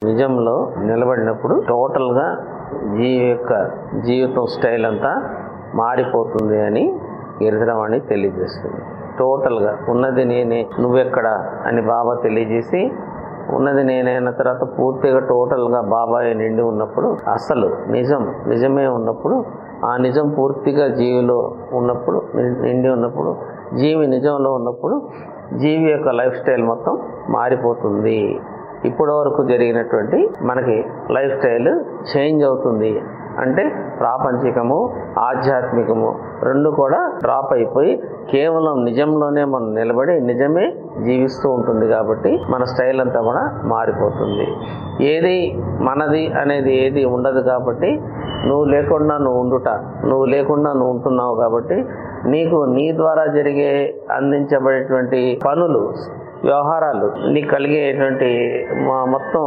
నిజంలో నిలబడినప్పుడు టోటల్గా జీవి యొక్క జీవితం స్టైల్ అంతా మారిపోతుంది అని గిరిధరవాణి తెలియజేస్తుంది టోటల్గా ఉన్నది నేనే నువ్వెక్కడ అని బాబా తెలియజేసి ఉన్నది నేనే అన్న తర్వాత పూర్తిగా టోటల్గా బాబాయ్ నిండి ఉన్నప్పుడు అసలు నిజం నిజమే ఉన్నప్పుడు ఆ నిజం పూర్తిగా జీవిలో ఉన్నప్పుడు ని- నిండి ఉన్నప్పుడు జీవి నిజంలో ఉన్నప్పుడు జీవి యొక్క లైఫ్ స్టైల్ మొత్తం మారిపోతుంది ఇప్పటి వరకు జరిగినటువంటి మనకి లైఫ్ స్టైల్ చేంజ్ అవుతుంది అంటే ప్రాపంచికము ఆధ్యాత్మికము రెండు కూడా డ్రాప్ అయిపోయి కేవలం నిజంలోనే మనం నిలబడి నిజమే జీవిస్తూ ఉంటుంది కాబట్టి మన స్టైల్ అంతా కూడా మారిపోతుంది ఏది మనది అనేది ఏది ఉండదు కాబట్టి నువ్వు లేకుండా నువ్వు ఉండుట నువ్వు లేకుండా నువ్వు ఉంటున్నావు కాబట్టి నీకు నీ ద్వారా జరిగే అందించబడేటువంటి పనులు వ్యవహారాలు నీకు కలిగేటువంటి మా- మొత్తం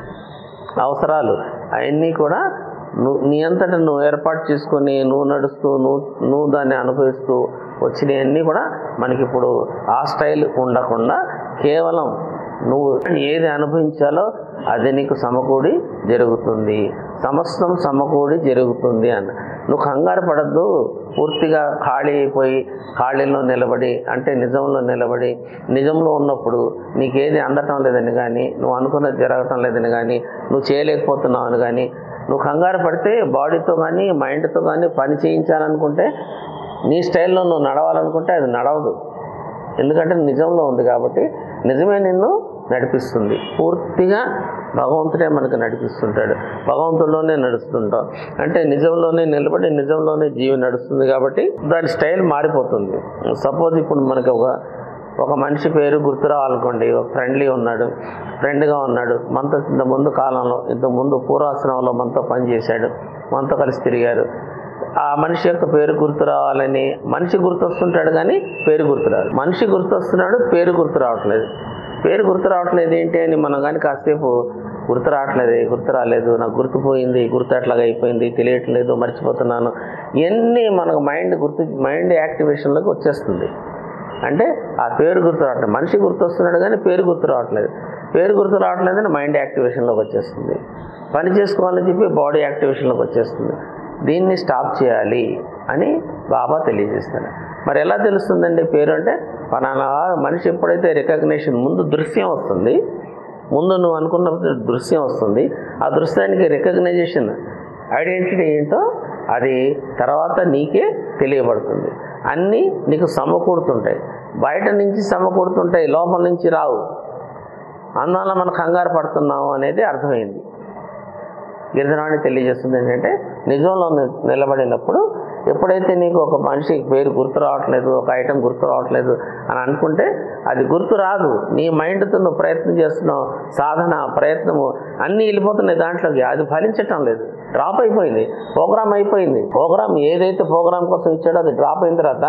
అవసరాలు అవన్నీ కూడా నువ్వు నీ అంతటా నువ్వు ఏర్పాటు చేసుకొని నువ్వు నడుస్తూ నువ్వు నువ్వు దాన్ని అనుభవిస్తూ వచ్చినవన్నీ కూడా మనకి ఇప్పుడు ఆ స్టైల్ ఉండకుండా కేవలం నువ్వు ఏది అనుభవించాలో అది నీకు సమకూడి జరుగుతుంది సమస్తం సమకూడి జరుగుతుంది అన్న నువ్వు కంగారు పడద్దు పూర్తిగా ఖాళీ అయిపోయి ఖాళీలో నిలబడి అంటే నిజంలో నిలబడి నిజంలో ఉన్నప్పుడు నీకేది అందటం లేదని కానీ నువ్వు అనుకున్నది జరగటం లేదని కానీ నువ్వు చేయలేకపోతున్నావు అని కానీ నువ్వు కంగారు పడితే బాడీతో కానీ మైండ్తో కానీ పని చేయించాలనుకుంటే నీ స్టైల్లో నువ్వు నడవాలనుకుంటే అది నడవదు ఎందుకంటే నిజంలో ఉంది కాబట్టి నిజమే నిన్ను నడిపిస్తుంది పూర్తిగా భగవంతుడే మనకు నడిపిస్తుంటాడు భగవంతుడిలోనే నడుస్తుంటాం అంటే నిజంలోనే నిలబడి నిజంలోనే జీవి నడుస్తుంది కాబట్టి దాని స్టైల్ మారిపోతుంది సపోజ్ ఇప్పుడు మనకి ఒక ఒక మనిషి పేరు గుర్తు రావాలనుకోండి ఒక ఫ్రెండ్లీ ఉన్నాడు ఫ్రెండ్గా ఉన్నాడు మనతో ఇంత ముందు కాలంలో ఇంత ముందు పూర్వాశ్రమంలో మనతో పనిచేశాడు మనతో కలిసి తిరిగారు ఆ మనిషి యొక్క పేరు గుర్తు రావాలని మనిషి గుర్తొస్తుంటాడు కానీ పేరు గుర్తు రాదు మనిషి గుర్తొస్తున్నాడు పేరు గుర్తు రావట్లేదు పేరు గుర్తు రావట్లేదు ఏంటి అని మనం కానీ కాసేపు గుర్తు రావట్లేదు గుర్తు రాలేదు నాకు గుర్తుపోయింది గుర్తు అట్లాగా అయిపోయింది తెలియట్లేదు మర్చిపోతున్నాను ఇవన్నీ మనకు మైండ్ గుర్తు మైండ్ యాక్టివేషన్లోకి వచ్చేస్తుంది అంటే ఆ పేరు గుర్తు రావట్లేదు మనిషి గుర్తొస్తున్నాడు కానీ పేరు గుర్తు రావట్లేదు పేరు గుర్తు రావట్లేదని మైండ్ యాక్టివేషన్లోకి వచ్చేస్తుంది పని చేసుకోవాలని చెప్పి బాడీ యాక్టివేషన్లోకి వచ్చేస్తుంది దీన్ని స్టాప్ చేయాలి అని బాబా తెలియజేస్తాడు మరి ఎలా తెలుస్తుందండి పేరు అంటే పలానా మనిషి ఎప్పుడైతే రికగ్నేషన్ ముందు దృశ్యం వస్తుంది ముందు నువ్వు అనుకున్నప్పుడు దృశ్యం వస్తుంది ఆ దృశ్యానికి రికగ్నైజేషన్ ఐడెంటిటీ ఏంటో అది తర్వాత నీకే తెలియబడుతుంది అన్నీ నీకు సమకూడుతుంటాయి బయట నుంచి సమకూడుతుంటాయి లోపల నుంచి రావు అందువల్ల మనం కంగారు పడుతున్నాము అనేది అర్థమైంది గిరిజనాన్ని తెలియజేస్తుంది ఏంటంటే నిజంలో ని- నిలబడినప్పుడు ఎప్పుడైతే నీకు ఒక మనిషి పేరు గుర్తు రావట్లేదు ఒక ఐటెం గుర్తు రావట్లేదు అని అనుకుంటే అది గుర్తు రాదు నీ మైండ్తో నువ్వు ప్రయత్నం చేస్తున్నావు సాధన ప్రయత్నము అన్నీ వెళ్ళిపోతున్నాయి దాంట్లోకి అది ఫలించటం లేదు డ్రాప్ అయిపోయింది ప్రోగ్రామ్ అయిపోయింది ప్రోగ్రామ్ ఏదైతే ప్రోగ్రామ్ కోసం ఇచ్చాడో అది డ్రాప్ అయిన తర్వాత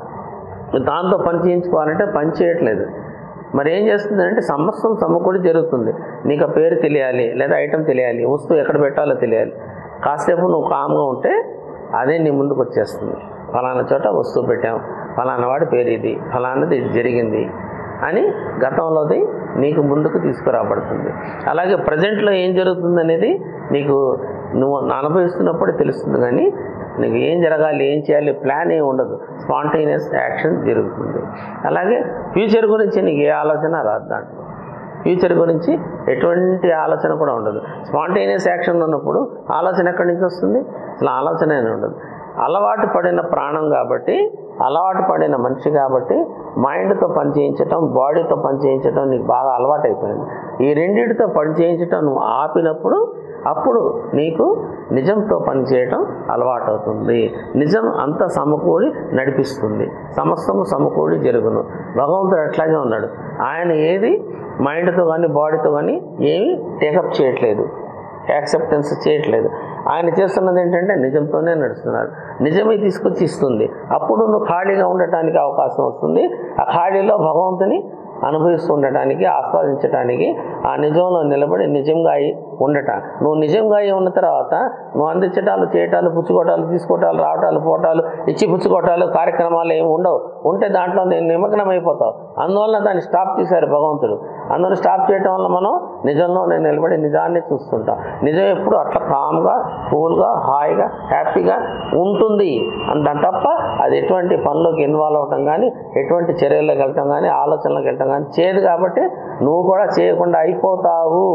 దాంతో పని చేయించుకోవాలంటే పని చేయట్లేదు మరి ఏం చేస్తుందంటే సమస్తం సమకూడి జరుగుతుంది నీకు ఆ పేరు తెలియాలి లేదా ఐటెం తెలియాలి వస్తువు ఎక్కడ పెట్టాలో తెలియాలి కాసేపు నువ్వు కామ్గా ఉంటే అదే నీ ముందుకు వచ్చేస్తుంది ఫలానా చోట వస్తువు పెట్టాం ఫలానా వాడి పేరు ఇది ఫలానాది ఇది జరిగింది అని గతంలోది నీకు ముందుకు తీసుకురాబడుతుంది అలాగే ప్రజెంట్లో ఏం జరుగుతుంది అనేది నీకు నువ్వు అనుభవిస్తున్నప్పుడే తెలుస్తుంది కానీ నీకు ఏం జరగాలి ఏం చేయాలి ప్లాన్ ఏమి ఉండదు స్పాంటేనియస్ యాక్షన్ జరుగుతుంది అలాగే ఫ్యూచర్ గురించి నీకు ఏ ఆలోచన రాదు దాంట్లో ఫ్యూచర్ గురించి ఎటువంటి ఆలోచన కూడా ఉండదు స్పాంటేనియస్ యాక్షన్ ఉన్నప్పుడు ఆలోచన ఎక్కడి నుంచి వస్తుంది అసలు ఆలోచన ఏమీ ఉండదు అలవాటు పడిన ప్రాణం కాబట్టి అలవాటు పడిన మనిషి కాబట్టి మైండ్తో పని చేయించటం బాడీతో పని చేయించటం నీకు బాగా అలవాటు అయిపోయింది ఈ రెండింటితో పని చేయించటం నువ్వు ఆపినప్పుడు అప్పుడు నీకు నిజంతో పనిచేయటం అలవాటు అవుతుంది నిజం అంత సమకూడి నడిపిస్తుంది సమస్తము సమకూడి జరుగును భగవంతుడు అట్లాగే ఉన్నాడు ఆయన ఏది మైండ్తో కానీ బాడీతో కానీ ఏమీ టేకప్ చేయట్లేదు యాక్సెప్టెన్స్ చేయట్లేదు ఆయన చేస్తున్నది ఏంటంటే నిజంతోనే నడుస్తున్నారు నిజమే తీసుకొచ్చి ఇస్తుంది అప్పుడు నువ్వు ఖాళీగా ఉండటానికి అవకాశం వస్తుంది ఆ ఖాళీలో భగవంతుని అనుభవిస్తూ ఉండటానికి ఆస్వాదించడానికి ఆ నిజంలో నిలబడి నిజంగా అయి ఉండట నువ్వు నిజంగా అయి ఉన్న తర్వాత నువ్వు అందించటాలు చేయటాలు పుచ్చుకోవటాలు తీసుకోవటాలు రావటాలు పోవటాలు ఇచ్చి పుచ్చుకోవటాలు కార్యక్రమాలు ఏమి ఉండవు ఉంటే దాంట్లో నేను నిమగ్నం అయిపోతావు అందువల్ల దాన్ని స్టాప్ చేశారు భగవంతుడు అందరూ స్టాప్ చేయటం వల్ల మనం నిజంలో నేను నిలబడి నిజాన్ని చూస్తుంటాం నిజం ఎప్పుడు అట్లా కామ్గా కూల్గా హాయిగా హ్యాపీగా ఉంటుంది అంత తప్ప అది ఎటువంటి పనులకు ఇన్వాల్వ్ అవటం కానీ ఎటువంటి చర్యల్లోకి వెళ్ళటం కానీ ఆలోచనలకు వెళ్ళటం కానీ చేయదు కాబట్టి నువ్వు కూడా చేయకుండా అయిపోతావు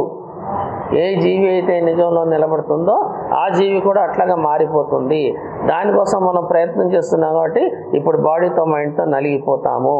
ఏ జీవి అయితే నిజంలో నిలబడుతుందో ఆ జీవి కూడా అట్లాగా మారిపోతుంది దానికోసం మనం ప్రయత్నం చేస్తున్నాం కాబట్టి ఇప్పుడు బాడీతో మైండ్తో నలిగిపోతాము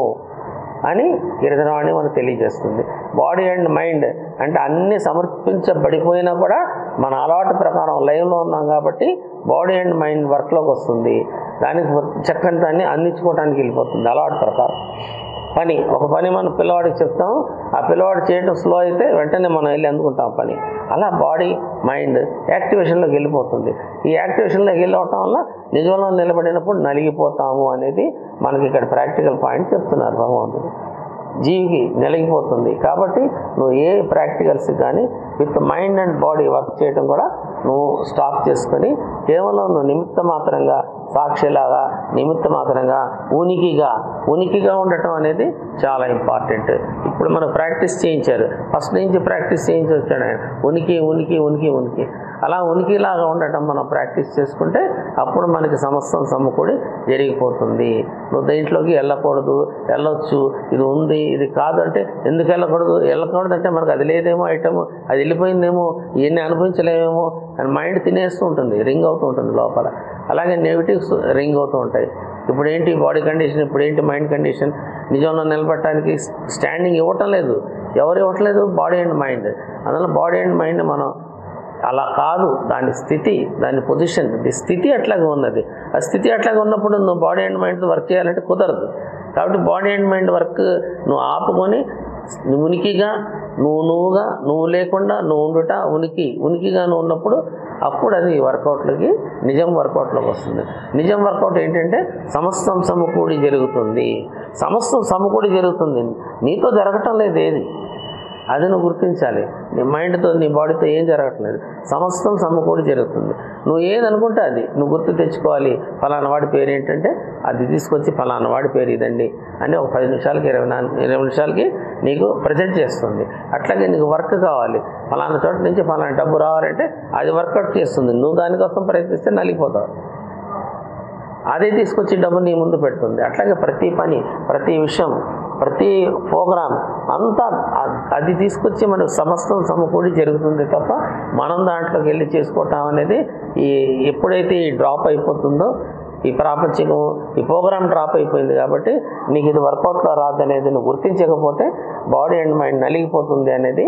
అని గిరిధనవాణి మనకు తెలియజేస్తుంది బాడీ అండ్ మైండ్ అంటే అన్ని సమర్పించబడిపోయినా కూడా మన అలవాటు ప్రకారం లైవ్లో ఉన్నాం కాబట్టి బాడీ అండ్ మైండ్ వర్క్లోకి వస్తుంది దానికి చక్కని దాన్ని అందించుకోవడానికి వెళ్ళిపోతుంది అలవాటు ప్రకారం పని ఒక పని మనం పిల్లవాడికి చెప్తాం ఆ పిల్లవాడు చేయడం స్లో అయితే వెంటనే మనం వెళ్ళి అందుకుంటాం ఆ పని అలా బాడీ మైండ్ యాక్టివేషన్లోకి వెళ్ళిపోతుంది ఈ యాక్టివేషన్లోకి వెళ్ళవటం వల్ల నిజంలో నిలబడినప్పుడు నలిగిపోతాము అనేది మనకి ఇక్కడ ప్రాక్టికల్ పాయింట్ చెప్తున్నారు భగవంతుడు జీవికి నలిగిపోతుంది కాబట్టి నువ్వు ఏ ప్రాక్టికల్స్ కానీ with mind and body work చేయడం కూడా నువ్వు స్టాప్ చేసుకొని కేవలం నువ్వు నిమిత్త మాత్రంగా సాక్షిలాగా నిమిత్త మాత్రంగా ఉనికిగా ఉనికిగా ఉండటం అనేది చాలా ఇంపార్టెంట్ ఇప్పుడు మనం ప్రాక్టీస్ చేయించారు ఫస్ట్ నుంచి ప్రాక్టీస్ చేయించి వచ్చాడు ఆయన ఉనికి ఉనికి ఉనికి ఉనికి అలా ఉనికిలాగా ఉండటం మనం ప్రాక్టీస్ చేసుకుంటే అప్పుడు మనకి సమస్తం సమకూడి జరిగిపోతుంది నువ్వు దీంట్లోకి వెళ్ళకూడదు వెళ్ళొచ్చు ఇది ఉంది ఇది కాదు అంటే ఎందుకు వెళ్ళకూడదు వెళ్ళకూడదు అంటే మనకు అది లేదేమో ఐటమ్ అది వెళ్ళిపోయిందేమో ఇవన్నీ అనుభవించలేమేమో అని మైండ్ తినేస్తూ ఉంటుంది రింగ్ అవుతూ ఉంటుంది లోపల అలాగే నెగిటివ్స్ రింగ్ అవుతూ ఉంటాయి ఇప్పుడు ఏంటి బాడీ కండిషన్ ఇప్పుడు ఏంటి మైండ్ కండిషన్ నిజంలో నిలబడటానికి స్టాండింగ్ ఇవ్వటం లేదు ఎవరు ఇవ్వట్లేదు బాడీ అండ్ మైండ్ అందులో బాడీ అండ్ మైండ్ మనం అలా కాదు దాని స్థితి దాని పొజిషన్ ది స్థితి అట్లాగే ఉన్నది ఆ స్థితి అట్లాగే ఉన్నప్పుడు నువ్వు బాడీ అండ్ మైండ్ వర్క్ చేయాలంటే కుదరదు కాబట్టి బాడీ అండ్ మైండ్ వర్క్ నువ్వు ఆపుకొని నువ్వు ఉనికిగా నువ్వు నువ్వుగా నువ్వు లేకుండా నువ్వు ఉండుట ఉనికి ఉనికిగా నువ్వు ఉన్నప్పుడు అప్పుడు అది వర్కౌట్లకి నిజం వర్కౌట్లోకి వస్తుంది నిజం వర్కౌట్ ఏంటంటే సమస్తం సమకూడి జరుగుతుంది సమస్తం సమకూడి జరుగుతుంది నీతో జరగటం లేదు ఏది అది నువ్వు గుర్తించాలి నీ మైండ్తో నీ బాడీతో ఏం జరగట్లేదు సమస్తం సమకూడి జరుగుతుంది నువ్వు ఏది అనుకుంటే అది నువ్వు గుర్తు తెచ్చుకోవాలి ఫలానా వాడి పేరు ఏంటంటే అది తీసుకొచ్చి ఫలానా వాడి పేరు ఇదండి అని ఒక పది నిమిషాలకి ఇరవై నాలుగు ఇరవై నిమిషాలకి నీకు ప్రజెంట్ చేస్తుంది అట్లాగే నీకు వర్క్ కావాలి ఫలానా చోట నుంచి ఫలానా డబ్బు రావాలంటే అది వర్కౌట్ చేస్తుంది నువ్వు దానికోసం ప్రయత్నిస్తే నలిగిపోతావు అదే తీసుకొచ్చి డబ్బు నీ ముందు పెడుతుంది అట్లాగే ప్రతి పని ప్రతి విషయం ప్రతి ప్రోగ్రామ్ అంతా అ- అది తీసుకొచ్చి మనకు సమస్తం సమకూడి జరుగుతుంది తప్ప మనం దాంట్లోకి వెళ్ళి చేసుకోవటం అనేది ఈ ఎప్పుడైతే ఈ డ్రాప్ అయిపోతుందో ఈ ప్రాపంచికం ఈ ప్రోగ్రామ్ డ్రాప్ అయిపోయింది కాబట్టి నీకు ఇది వర్కౌట్లో రాదనేది నువ్వు గుర్తించకపోతే బాడీ అండ్ మైండ్ నలిగిపోతుంది అనేది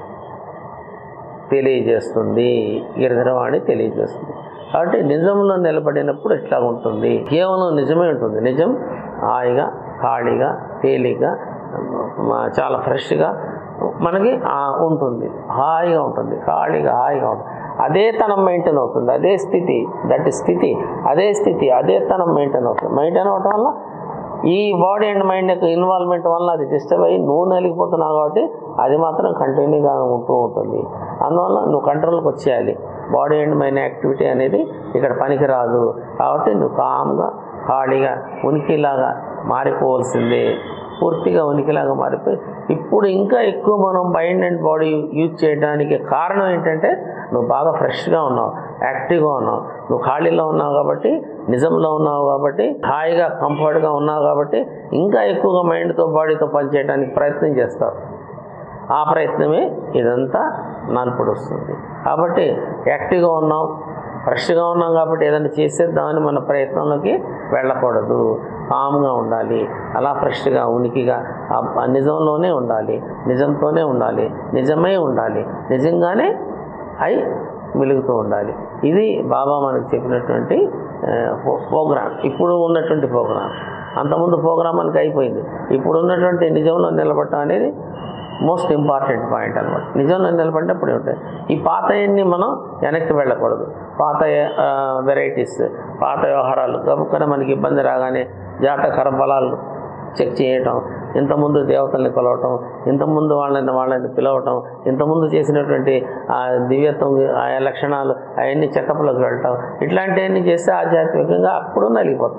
తెలియజేస్తుంది గిరిధరవాణి తెలియజేస్తుంది కాబట్టి నిజంలో నిలబడినప్పుడు ఇట్లా ఉంటుంది కేవలం నిజమే ఉంటుంది నిజం హాయిగా ఖాళీగా తేలిగ్గా మ- చాలా ఫ్రెష్గా మనకి ఆ ఉంటుంది హాయిగా ఉంటుంది ఖాళీగా హాయిగా ఉంటుంది అదే తనం మెయింటైన్ అవుతుంది అదే స్థితి దట్ స్థితి అదే స్థితి అదే తనం మెయింటైన్ అవుతుంది మెయింటైన్ అవటం వల్ల ఈ బాడీ అండ్ మైండ్ యొక్క ఇన్వాల్వ్మెంట్ వల్ల అది డిస్టర్బ్ అయ్యి నువ్వు నలిగిపోతున్నావు కాబట్టి అది మాత్రం కంటిన్యూగా ఉంటూ ఉంటుంది అందువల్ల నువ్వు కంట్రోల్కి వచ్చేయాలి బాడీ అండ్ మైండ్ యాక్టివిటీ అనేది ఇక్కడ పనికిరాదు కాబట్టి నువ్వు కామ్గా ఖాళీగా ఉనికిలాగా మారిపోవలసిందే పూర్తిగా ఉనికిలాగా మారిపోయి ఇప్పుడు ఇంకా ఎక్కువ మనం మైండ్ అండ్ బాడీ యూజ్ చేయడానికి కారణం ఏంటంటే నువ్వు బాగా ఫ్రెష్గా ఉన్నావు యాక్టివ్గా ఉన్నావు నువ్వు ఖాళీలో ఉన్నావు కాబట్టి నిజంలో ఉన్నావు కాబట్టి హాయిగా కంఫర్ట్గా ఉన్నావు కాబట్టి ఇంకా ఎక్కువగా మైండ్తో బాడీతో పనిచేయడానికి ప్రయత్నం చేస్తావు ఆ ప్రయత్నమే ఇదంతా నలుపుడు వస్తుంది కాబట్టి యాక్టివ్గా ఉన్నాం ఫ్రెష్గా ఉన్నాం కాబట్టి ఏదైనా చేసేద్దామని మన ప్రయత్నంలోకి వెళ్ళకూడదు కామ్గా ఉండాలి అలా ఫ్రెష్గా ఉనికిగా ఆ ఆ నిజంలోనే ఉండాలి నిజంతోనే ఉండాలి నిజమే ఉండాలి నిజంగానే అయి వెలుగుతూ ఉండాలి ఇది బాబా మనకు చెప్పినటువంటి ఆ, ప్రో- ప్రోగ్రామ్ ఇప్పుడు ఉన్నటువంటి ప్రోగ్రామ్ అంతకుముందు ప్రోగ్రామ్ మనకి అయిపోయింది ఇప్పుడు ఉన్నటువంటి నిజంలో నిలబడటం అనేది మోస్ట్ ఇంపార్టెంట్ పాయింట్ అనమాట నిజంలో నిలబడినప్పుడు ఉంటాయి ఈ పాతయన్ని మనం వెనక్కి వెళ్ళకూడదు పాత వెరైటీస్ పాత వ్యవహారాలు గబుక్కన మనకి ఇబ్బంది రాగానే జాతకర బలాలు చెక్ చేయటం ఇంతకుముందు దేవతల్ని కొలవటం ఇంతకుముందు వాళ్ళని వాళ్ళని పిలవటం ఇంతకుముందు చేసినటువంటి ఆ దివ్యత్వం ఆయా లక్షణాలు అవన్నీ చెకప్లోకి వెళ్ళటం ఇట్లాంటివన్నీ చేస్తే ఆధ్యాత్మికంగా అప్పుడు నలిగిపోతాం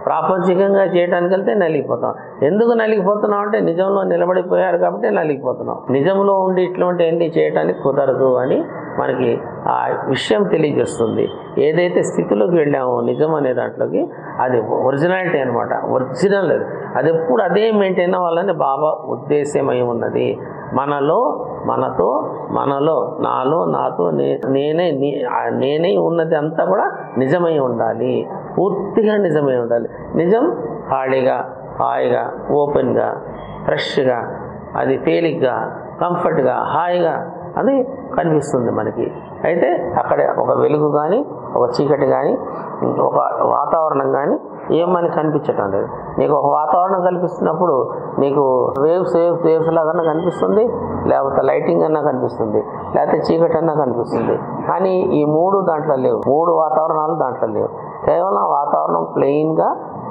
ప్రాపంచికంగా చేయడానికి వెళ్తే నలిగిపోతాం ఎందుకు నలిగిపోతున్నాం అంటే నిజంలో నిలబడిపోయారు కాబట్టి నలిగిపోతున్నాం నిజంలో ఉండి ఇట్లాంటి అన్ని చేయడానికి కుదరదు అని మనకి ఆ విషయం తెలియజేస్తుంది ఏదైతే స్థితిలోకి వెళ్ళామో నిజం అనే దాంట్లోకి అది ఒరిజినాలిటీ అనమాట ఒరిజినల్ అది అది ఎప్పుడు అదే మెయింటైన్ అవ్వాలని బాబా ఉద్దేశమై ఉన్నది మనలో మనతో మనలో నాలో నాతో నే- నేనే నీ- ఆ నేనే ఉన్నది అంతా కూడా నిజమై ఉండాలి పూర్తిగా నిజమై ఉండాలి నిజం ఖాళీగా హాయిగా ఓపెన్గా ఫ్రెష్గా అది తేలిగ్గా కంఫర్ట్గా హాయిగా అది కనిపిస్తుంది మనకి అయితే అక్కడ ఒక వెలుగు కానీ ఒక చీకటి కానీ ఒక వాతావరణం కానీ ఏం మనకి కనిపించటం లేదు నీకు ఒక వాతావరణం కనిపిస్తున్నప్పుడు నీకు వేవ్స్ వేవ్స్ వేవ్స్ లాగా కనిపిస్తుంది లేకపోతే లైటింగ్ అన్నా కనిపిస్తుంది లేకపోతే చీకటి అన్నా కనిపిస్తుంది కానీ ఈ మూడు దాంట్లో లేవు మూడు వాతావరణాలు దాంట్లో లేవు కేవలం వాతావరణం ప్లెయిన్గా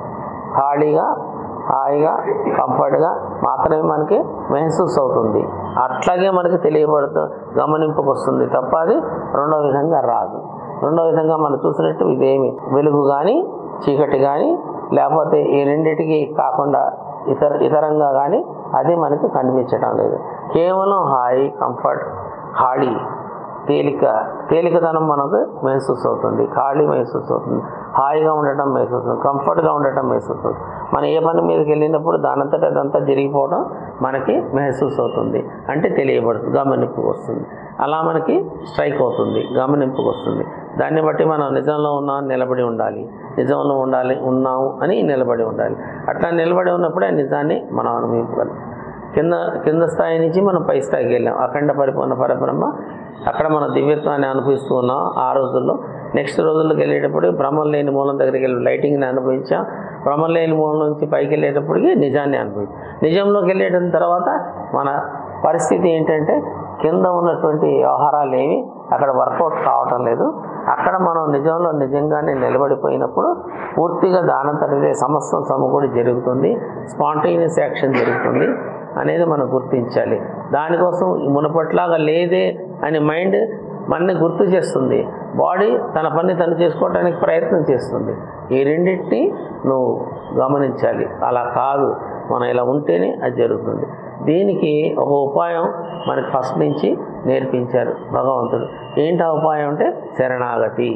ఖాళీగా హాయిగా కంఫర్ట్గా మాత్రమే మనకి మెహసూస్ అవుతుంది అట్లాగే మనకి తెలియబడుతూ గమనింపుకు వస్తుంది తప్ప అది రెండో విధంగా రాదు రెండో విధంగా మనం చూసినట్టు ఇదేమి వెలుగు కానీ చీకటి కానీ లేకపోతే ఈ రెండిటికి కాకుండా ఇతర ఇతరంగా కానీ అది మనకి కనిపించడం లేదు కేవలం హాయి కంఫర్ట్ ఖాళీ తేలిక తేలికదనం మనకు మెహసూస్ అవుతుంది ఖాళీ మెహసూస్ అవుతుంది హాయిగా ఉండటం మెహసూస్ అవుతుంది కంఫర్ట్గా ఉండటం మెహసూస్ అవుతుంది మనం ఏ పని మీదకి వెళ్ళినప్పుడు దానంతట అదంతా జరిగిపోవడం మనకి మెహసూస్ అవుతుంది అంటే తెలియబడుతుంది గమనింపుకు వస్తుంది అలా మనకి స్ట్రైక్ అవుతుంది గమనింపుకు వస్తుంది దాన్ని బట్టి మనం నిజంలో ఉన్నాం నిలబడి ఉండాలి నిజంలో ఉండాలి ఉన్నాము అని నిలబడి ఉండాలి అట్లా నిలబడి ఉన్నప్పుడే నిజాన్ని మనం అనుభవించగలం కింద కింద స్థాయి నుంచి మనం పై స్థాయికి వెళ్ళాం అఖండ పరిపూర్ణ పరబ్రహ్మ అక్కడ మన దివ్యత్వాన్ని అనుభవిస్తూ ఉన్నాం ఆ రోజుల్లో నెక్స్ట్ రోజుల్లోకి వెళ్ళేటప్పుడు బ్రహ్మం లేని మూలం దగ్గరికి వెళ్ళి లైటింగ్ని అనుభవించాం బ్రహ్మం లేని మూలం నుంచి పైకి వెళ్ళేటప్పటికి నిజాన్ని అనుభవించాం నిజంలోకి వెళ్ళేట తర్వాత మన పరిస్థితి ఏంటంటే కింద ఉన్నటువంటి వ్యవహారాలు ఏమి అక్కడ వర్కౌట్ కావటం లేదు అక్కడ మనం నిజంలో నిజంగానే నిలబడిపోయినప్పుడు పూర్తిగా దానంతటిదే సమస్తం సమకూడి జరుగుతుంది స్పాంటేనియస్ యాక్షన్ జరుగుతుంది అనేది మనం గుర్తించాలి దానికోసం మునపట్లాగా లేదే అని మైండ్ మనని గుర్తు చేస్తుంది బాడీ తన పని తను చేసుకోవడానికి ప్రయత్నం చేస్తుంది ఈ రెండింటిని నువ్వు గమనించాలి అలా కాదు మనం ఇలా ఉంటేనే అది జరుగుతుంది దీనికి ఒక ఉపాయం మనకి ఫస్ట్ నుంచి నేర్పించారు భగవంతుడు ఏంటి ఆ ఉపాయం అంటే శరణాగతి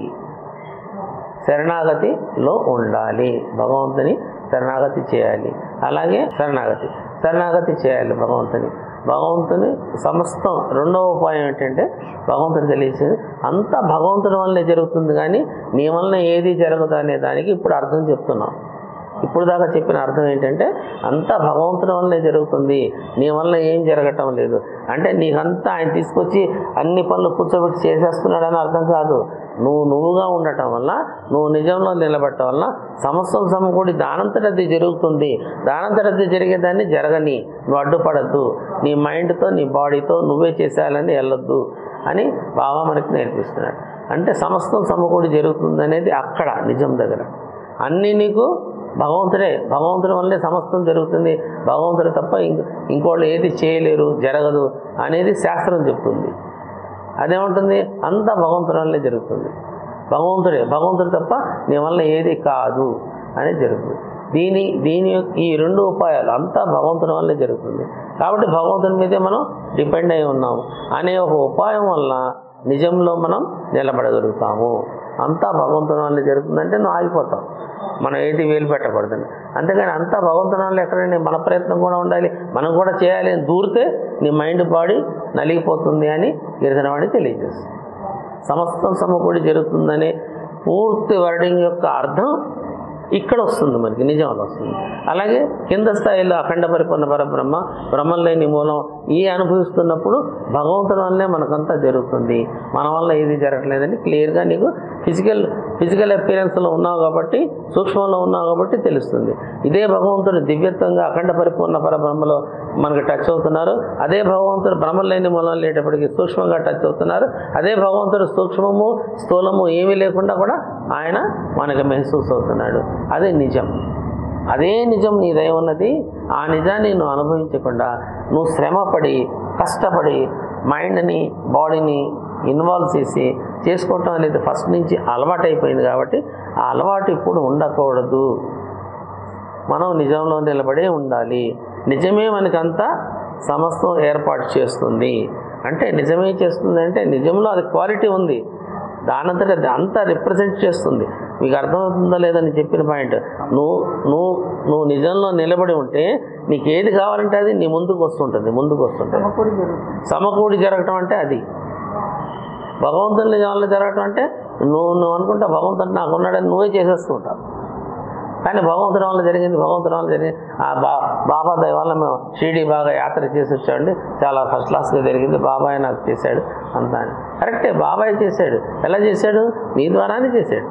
శరణాగతిలో ఉండాలి భగవంతుని శరణాగతి చేయాలి అలాగే శరణాగతి శరణాగతి చేయాలి భగవంతుని భగవంతుని సమస్తం రెండవ ఉపాయం ఏంటంటే భగవంతుని తెలిసేది అంతా భగవంతుని వల్లే జరుగుతుంది కానీ నీ వలన ఏది జరగదు అనే దానికి ఇప్పుడు అర్థం చెప్తున్నాం ఇప్పుడు దాకా చెప్పిన అర్థం ఏంటంటే అంతా భగవంతుని వల్లనే జరుగుతుంది నీ వల్ల ఏం జరగటం లేదు అంటే నీకంతా ఆయన తీసుకొచ్చి అన్ని పనులు కూర్చోబెట్టి చేసేస్తున్నాడని అర్థం కాదు నువ్వు నువ్వుగా ఉండటం వల్ల నువ్వు నిజంలో నిలబడటం వల్ల సమస్తం సమకూడి దానంతట అది జరుగుతుంది దానంతట అది జరిగేదాన్ని జరగని నువ్వు అడ్డుపడద్దు నీ మైండ్తో నీ బాడీతో నువ్వే చేసేయాలని వెళ్ళొద్దు అని బాబా మనకి నేర్పిస్తున్నాడు అంటే సమస్తం సమకూడి జరుగుతుంది అనేది అక్కడ నిజం దగ్గర అన్నీ నీకు భగవంతుడే భగవంతుడి వల్లే సమస్తం జరుగుతుంది భగవంతుడు తప్ప ఇంక ఇంకోళ్ళు ఏది చేయలేరు జరగదు అనేది శాస్త్రం చెప్తుంది అదేముంటుంది అంతా భగవంతుడి వల్లే జరుగుతుంది భగవంతుడే భగవంతుడు తప్ప నీ వల్ల ఏది కాదు అనేది జరుగుతుంది దీని దీని యొక్క- ఈ రెండు ఉపాయాలు అంతా భగవంతుని వల్లే జరుగుతుంది కాబట్టి భగవంతుని మీదే మనం డిపెండ్ అయి ఉన్నాము అనే ఒక ఉపాయం వల్ల నిజంలో మనం నిలబడగలుగుతాము అంతా భగవంతుని వల్లే జరుగుతుందంటే నువ్వు ఆగిపోతావు మనం ఏది వేలు పెట్టకూడదని అంతేగాని అంతా భగవంతుని వల్ల ఎక్కడైనా మన ప్రయత్నం కూడా ఉండాలి మనం కూడా చేయాలి అని దూరితే నీ మైండ్ బాడీ నలిగిపోతుంది అని గిరిజనవాడి తెలియజేస్తుంది సమస్తం సమకూడి జరుగుతుందనే పూర్తి వర్డింగ్ యొక్క అర్థం ఇక్కడ వస్తుంది మనకి నిజంలో వస్తుంది అలాగే కింద స్థాయిలో అఖండ పరిపూర్ణ పరబ్రహ్మ బ్రహ్మం లేని మూలం ఈ అనుభవిస్తున్నప్పుడు భగవంతుని వల్లే మనకంతా జరుగుతుంది మన వల్ల ఏది జరగట్లేదని క్లియర్గా నీకు ఫిజికల్ ఫిజికల్ అపీరెన్స్లో ఉన్నావు కాబట్టి సూక్ష్మంలో ఉన్నావు కాబట్టి తెలుస్తుంది ఇదే భగవంతుడు దివ్యత్వంగా అఖండ పరిపూర్ణ పరబ్రహ్మలో మనకు టచ్ అవుతున్నారు అదే భగవంతుడు బ్రహ్మం లేని మూలం లేటప్పటికి సూక్ష్మంగా టచ్ అవుతున్నారు అదే భగవంతుడు సూక్ష్మము స్థూలము ఏమీ లేకుండా కూడా ఆయన మనకి మెహసూస్ అవుతున్నాడు అదే నిజం అదే నిజం నీ దయ ఉన్నది ఆ నిజాన్ని నువ్వు అనుభవించకుండా నువ్వు శ్రమపడి కష్టపడి మైండ్ని బాడీని ఇన్వాల్వ్ చేసి చేసుకోవటం అనేది ఫస్ట్ నుంచి అలవాటు అయిపోయింది కాబట్టి ఆ అలవాటు ఇప్పుడు ఉండకూడదు మనం నిజంలో నిలబడే ఉండాలి నిజమే మనకంతా సమస్తం ఏర్పాటు చేస్తుంది అంటే నిజమే చేస్తుంది అంటే నిజంలో అది క్వాలిటీ ఉంది దానంతట అది అంతా రిప్రజెంట్ చేస్తుంది మీకు అర్థమవుతుందో లేదని చెప్పిన పాయింట్ నువ్వు నువ్వు నువ్వు నిజంలో నిలబడి ఉంటే నీకు ఏది కావాలంటే అది నీ ముందుకు వస్తుంటుంది ముందుకు వస్తుంటుంది సమకూడి జరుగుతుంది సమకూడి జరగటం అంటే అది భగవంతుని నిజంలో జరగటం అంటే నువ్వు నువ్వు అనుకుంటా భగవంతుడు నాకు ఉన్నాడని నువ్వే చేసేస్తూ ఉంటావు కానీ భగవంతుడి వల్ల జరిగింది భగవంతుడి వల్ల జరిగింది ఆ బా బాబా దయ వల్ల మేము షిరిడి బాగా యాత్ర చేసి వచ్చామండి చాలా ఫస్ట్ క్లాస్గా జరిగింది బాబాయ్ నాకు చేశాడు అంతా అని కరెక్టే బాబాయ్ చేశాడు ఎలా చేశాడు నీ ద్వారానే చేశాడు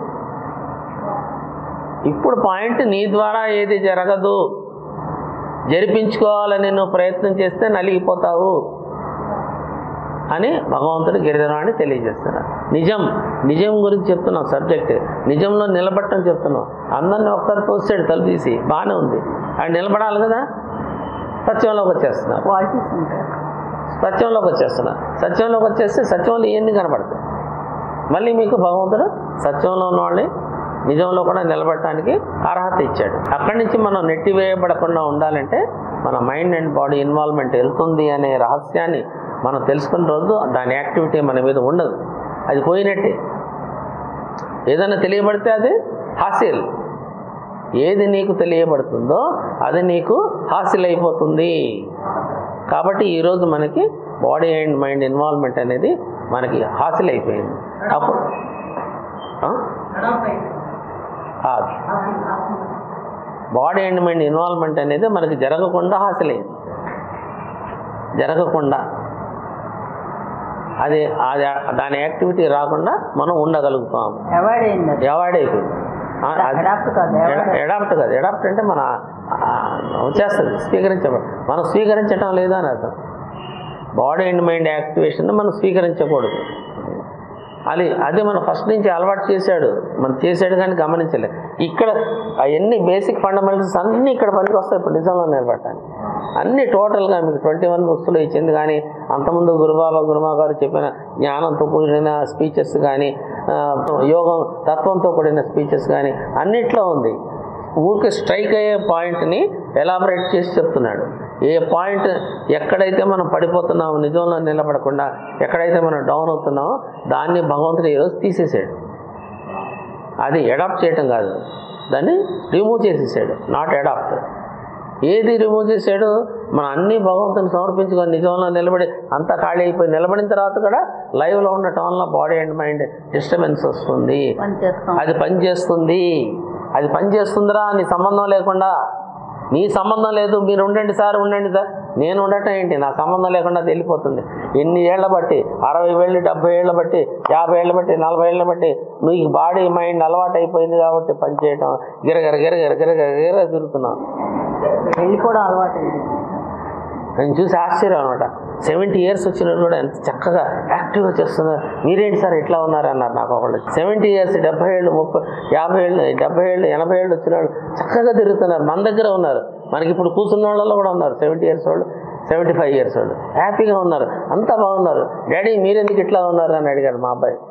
ఇప్పుడు పాయింట్ నీ ద్వారా ఏది జరగదు జరిపించుకోవాలని నువ్వు ప్రయత్నం చేస్తే నలిగిపోతావు అని భగవంతుడు గిరిధరాన్ని తెలియజేస్తున్నారు నిజం నిజం గురించి చెప్తున్నాం సబ్జెక్ట్ నిజంలో నిలబట్టం చెప్తున్నాం అందరిని ఒకసారి తోసాడు తలుపు తీసి బాగానే ఉంది ఆయన నిలబడాలి కదా సత్యంలోకి వచ్చేస్తున్నారు క్వాలిటీస్ ఉంటాయి సత్యంలోకి వచ్చేస్తున్నారు సత్యంలోకి వచ్చేస్తే సత్యంలో ఇవన్నీ కనపడతాయి మళ్ళీ మీకు భగవంతుడు సత్యంలో ఉన్న వాళ్ళని నిజంలో కూడా నిలబడటానికి అర్హత ఇచ్చాడు అక్కడి నుంచి మనం నెట్టివేయబడకుండా ఉండాలంటే మన మైండ్ అండ్ బాడీ ఇన్వాల్వ్మెంట్ వెళ్తుంది అనే రహస్యాన్ని మనం తెలుసుకున్న రోజు దాని యాక్టివిటీ మన మీద ఉండదు అది పోయినట్టే ఏదైనా తెలియబడితే అది హాస్యల్ ఏది నీకు తెలియబడుతుందో అది నీకు హాస్యల్ అయిపోతుంది కాబట్టి ఈరోజు మనకి బాడీ అండ్ మైండ్ ఇన్వాల్వ్మెంట్ అనేది మనకి హాసిల్ అయిపోయింది అప్పుడు ఆ? కాదు బాడీ అండ్ మైండ్ ఇన్వాల్వ్మెంట్ అనేది మనకి జరగకుండా హాసిల్ అయింది జరగకుండా అది అది దాని యాక్టివిటీ రాకుండా మనం ఉండగలుగుతాం అవాయిడ్ అయింది అది అవాయిడ్ అయిపోయింది ఆ, అది- అడాప్ట్ కాదు అవాయిడ్ ఎడాప్ట్ కాదు ఎడాప్ట్ అంటే మన ఆ, వచ్చేస్తుంది స్వీకరించబడి మనం స్వీకరించటం లేదు అని అర్థం బాడీ అండ్ మైండ్ యాక్టివేషన్ మనం స్వీకరించకూడదు అది అది మనం ఫస్ట్ నుంచి అలవాటు చేశాడు మనం చేశాడు కానీ గమనించలేదు ఇక్కడ అవన్నీ బేసిక్ ఫండమెంటల్స్ అన్నీ ఇక్కడ పనికి వస్తాయి ఇప్పుడు నిజంలో నిలబడటానికి అన్ని టోటల్గా మీకు ట్వంటీ వన్ బుక్స్లో ఇచ్చింది కానీ అంతకుముందు గురుబాబా గురుమా గారు చెప్పిన జ్ఞానంతో కూడిన స్పీచెస్ కానీ ఆ, యోగం తత్వంతో కూడిన స్పీచెస్ కానీ అన్నిట్లో ఉంది ఊరికి స్ట్రైక్ అయ్యే పాయింట్ని ఎలాబరేట్ చేసి చెప్తున్నాడు ఏ పాయింట్ ఎక్కడైతే మనం పడిపోతున్నామో నిజంలో నిలబడకుండా ఎక్కడైతే మనం డౌన్ అవుతున్నామో దాన్ని భగవంతుడు ఈరోజు తీసేసాడు అది అడాప్ట్ చేయటం కాదు దాన్ని రిమూవ్ చేసేసాడు నాట్ అడాప్ట్ ఏది రిమూవ్ చేశాడు మనం అన్ని భగవంతుని సమర్పించుకొని నిజంలో నిలబడి అంతా ఖాళీ అయిపోయి నిలబడిన తర్వాత కూడా లైవ్లో ఉండటం వల్ల బాడీ అండ్ మైండ్ డిస్టర్బెన్స్ వస్తుంది పని చేస్తాం అది పని చేస్తుంది అది పని చేస్తుందిరా నీ సంబంధం లేకుండా నీ సంబంధం లేదు మీరు ఉండండి సార్ ఉండండి సార్ నేను ఉండటం ఏంటి నా సంబంధం లేకుండా అది వెళ్ళిపోతుంది ఎన్ని ఏళ్ల బట్టి అరవై ఏళ్ళు డెబ్బై ఏళ్ళ బట్టి యాభై ఏళ్ళ బట్టి నలభై ఏళ్ళ బట్టి నీకు బాడీ మైండ్ అలవాటు అయిపోయింది కాబట్టి పని చేయటం గిరగర గిరగర గిరగర గిరగర తిరుగుతున్నాం వెళ్ళిపోవడం అలవాటు అయింది నేను చూసి ఆశ్చర్యం అనమాట సెవెంటీ ఇయర్స్ వచ్చిన కూడా ఎంత చక్కగా యాక్టివ్గా చేస్తున్నారు మీరేంటి సార్ ఇట్లా ఉన్నారు అన్నారు నాకు ఒకళ్ళు సెవెంటీ ఇయర్స్ డెబ్బై ఏళ్ళు ముప్పై యాభై ఏళ్ళు డెబ్బై ఏళ్ళు ఎనభై ఏళ్ళు వచ్చిన వాళ్ళు చక్కగా తిరుగుతున్నారు మన దగ్గర ఉన్నారు మనకి ఇప్పుడు కూర్చున్న వాళ్ళలో కూడా ఉన్నారు సెవెంటీ ఇయర్స్ వాళ్ళు సెవెంటీ ఫైవ్ ఇయర్స్ వాళ్ళు హ్యాపీగా ఉన్నారు అంతా బాగున్నారు డాడీ మీరెందుకు ఇట్లా ఉన్నారు అని అడిగాడు మా అబ్బాయి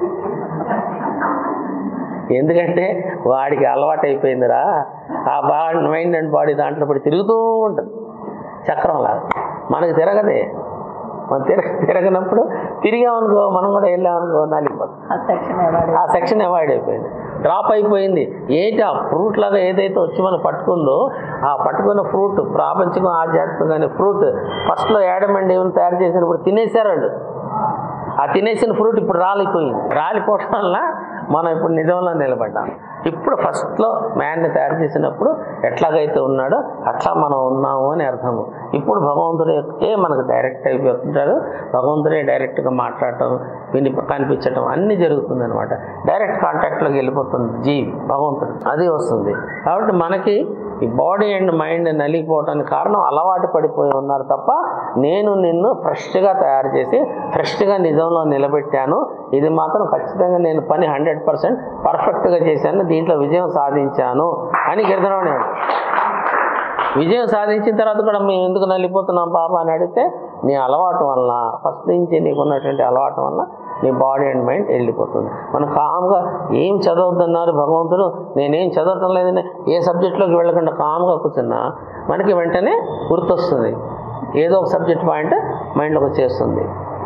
ఎందుకంటే వాడికి అలవాటు అయిపోయిందిరా ఆ బాడీ మైండ్ అండ్ బాడీ దాంట్లో పడి తిరుగుతూ ఉంటుంది చక్రంలాగా మనకి తిరగదే మనం తిరగ తిరగనప్పుడు తిరిగామనుకో మనం కూడా వెళ్ళామనుకో నలిగిపోతుంది ఆ సెక్షన్ అవాయిడ్ ఆ సెక్షన్ అవాయిడ్ అయిపోయింది డ్రాప్ అయిపోయింది ఏంటి ఆ ఫ్రూట్ లాగా ఏదైతే వచ్చి మనం పట్టుకుందో ఆ పట్టుకున్న ఫ్రూట్ ప్రాపంచికం ఆధ్యాత్మికం అనే ఫ్రూట్ ఫస్ట్లో యాడమండ్ ఏమైనా తయారు చేసినప్పుడు తినేశారు వాళ్ళు ఆ తినేసిన ఫ్రూట్ ఇప్పుడు రాలిపోయింది రాలిపోవడం వల్ల మనం ఇప్పుడు నిజంలో నిలబడ్డాం ఇప్పుడు ఫస్ట్లో మ్యాన్ని తయారు చేసినప్పుడు ఎట్లాగైతే ఉన్నాడో అట్లా మనం ఉన్నాము అని అర్థము ఇప్పుడు భగవంతుడే మనకు డైరెక్ట్ అయిపోతుంటాడు భగవంతుడే డైరెక్ట్గా మాట్లాడటం విని కనిపించటం అన్నీ జరుగుతుంది అనమాట డైరెక్ట్ కాంటాక్ట్లోకి వెళ్ళిపోతుంది జీవి భగవంతుడు అది వస్తుంది కాబట్టి మనకి ఈ బాడీ అండ్ మైండ్ నలిగిపోవడానికి కారణం అలవాటు పడిపోయి ఉన్నారు తప్ప నేను నిన్ను ఫ్రెష్గా తయారు చేసి ఫ్రెష్గా నిజంలో నిలబెట్టాను ఇది మాత్రం ఖచ్చితంగా నేను పని హండ్రెడ్ పర్సెంట్ పర్ఫెక్ట్గా చేశాను దీంట్లో విజయం సాధించాను అని గిరిధరవాణి విజయం సాధించిన తర్వాత కూడా మేము ఎందుకు నలిపోతున్నాం బాబా అని అడిగితే నీ అలవాటు వల్ల ఫస్ట్ నుంచి నీకు ఉన్నటువంటి అలవాటు వల్ల నీ బాడీ అండ్ మైండ్ వెళ్ళిపోతుంది మనం కామ్గా ఏం చదవద్దన్నారు భగవంతుడు నేనేం చదవటం లేదని ఏ సబ్జెక్ట్లోకి వెళ్ళకుండా కామ్గా కూర్చున్నా మనకి వెంటనే గుర్తొస్తుంది ఏదో ఒక సబ్జెక్ట్ పాయింట్ మైండ్లోకి వచ్చేస్తుంది